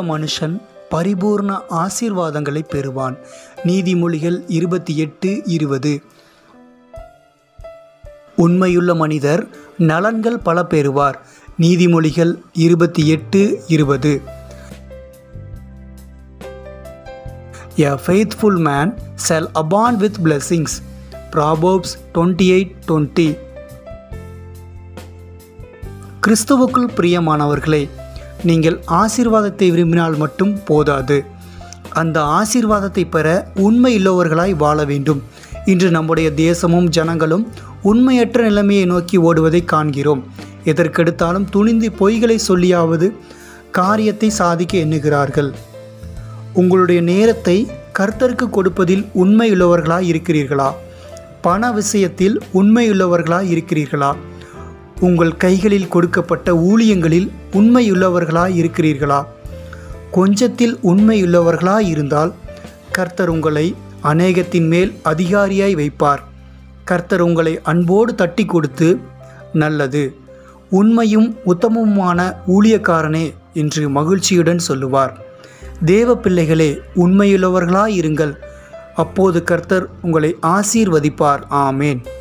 மனுஷன் பரிபூர்ண ஆசீர்வாதங்களை பெறுவான் நீதிமொழிகள் இருபத்தி எட்டு இருபது உண்மையுள்ள மனிதர் நலன்கள் பல பெறுவார் நீதிமொழிகள் இருபத்தி எட்டு இருபது A faithful man shall abound with blessings. Proverbs 28 20 கிறிஸ்துவுக்குள் பிரியமானவர்களே நீங்கள் ஆசீர்வாதத்தை விரும்பினால் மட்டும் போதாது அந்த ஆசீர்வாதத்தை பெற உண்மையுள்ளவர்களாய் வாழ வேண்டும் இன்று நம்முடைய தேசமும் ஜனங்களும் உண்மையற்ற நிலைமையை நோக்கி ஓடுவதை காண்கிறோம் எதற்கெடுத்தாலும் துணிந்து பொய்களை சொல்லியாவது காரியத்தை சாதிக்க எண்ணுகிறார்கள் உங்களுடைய நேரத்தை கர்த்தருக்கு கொடுப்பதில் உண்மையுள்ளவர்களாய் இருக்கிறீர்களா பண விஷயத்தில் உண்மையுள்ளவர்களாய் இருக்கிறீர்களா உங்கள் கைகளில் கொடுக்கப்பட்ட ஊழியங்களில் உண்மையுள்ளவர்களாய் இருக்கிறீர்களா கொஞ்சத்தில் உண்மையுள்ளவர்களாய் இருந்தால் கர்த்தர் உங்களை அநேகத்தின் மேல் அதிகாரியாய் வைப்பார் கர்த்தர் உங்களை அன்போடு தட்டி கொடுத்து நல்லது உண்மையும் உத்தமமுமான ஊழியக்காரனே என்று மகிழ்ச்சியுடன் சொல்லுவார் தேவ பிள்ளைகளே உண்மையுள்ளவர்களாயிருங்கள் அப்போது கர்த்தர் உங்களை ஆசீர்வதிப்பார் ஆமேன்